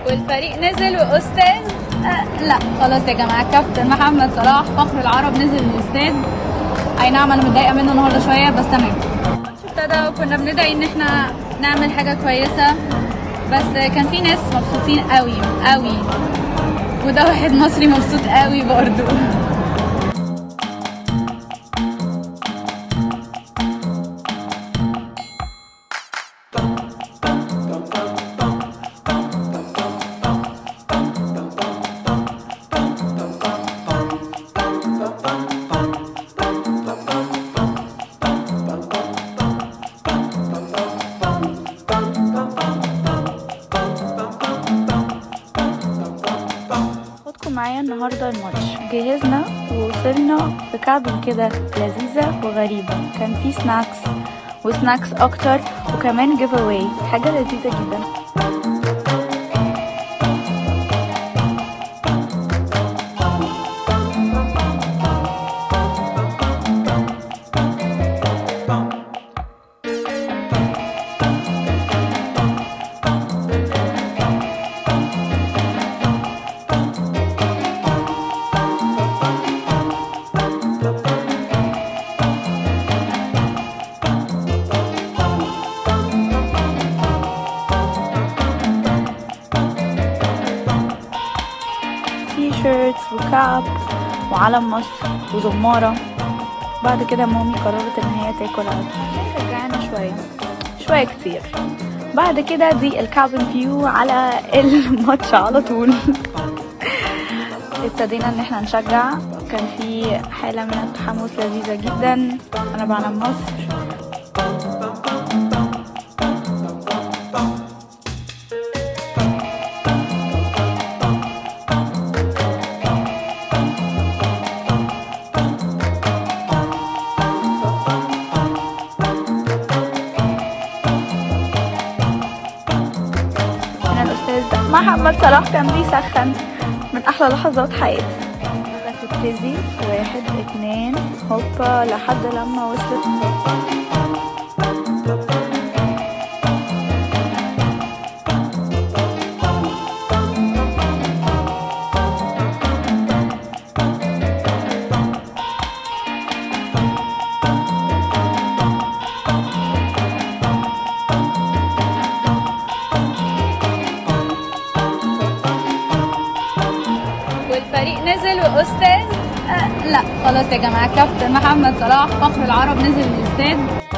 والفريق نزل واستاذ آه لا خلاص يا جماعه كابتن محمد صلاح فخر العرب نزل الاستاد اي نعم انا متضايقه منه النهارده شويه بس تمام الماتش ابتدى وكنا بندعي ان احنا نعمل حاجه كويسه بس كان في ناس مبسوطين قوي قوي وده واحد مصري مبسوط قوي برضو خدكم معايا النهاردة الماتش جهزنا ووصلنا في كابن كده لذيذة وغريبة كان في سناكس وسناكس أكتر وكمان جيف اواي حاجة لذيذة جدا تي شيرتس وكاب وعلم مصر وزمارة بعد كده مامي قررت ان هي تاكل عادي رجعنا شوية شوية كتير بعد كده دي الكابن فيو على الماتش على طول ابتدينا ان احنا نشجع كان في حالة من التحمس لذيذة جدا انا بعلم مصر من الأستاذ محمد صلاح كان بيسخن من أحلى لحظات حياتي بتبتدي واحد اتنين هوبا لحد لما وصلت والفريق نزل واستاذ آه لا خلاص يا جماعه كابتن محمد صلاح فخر العرب نزل الاستاد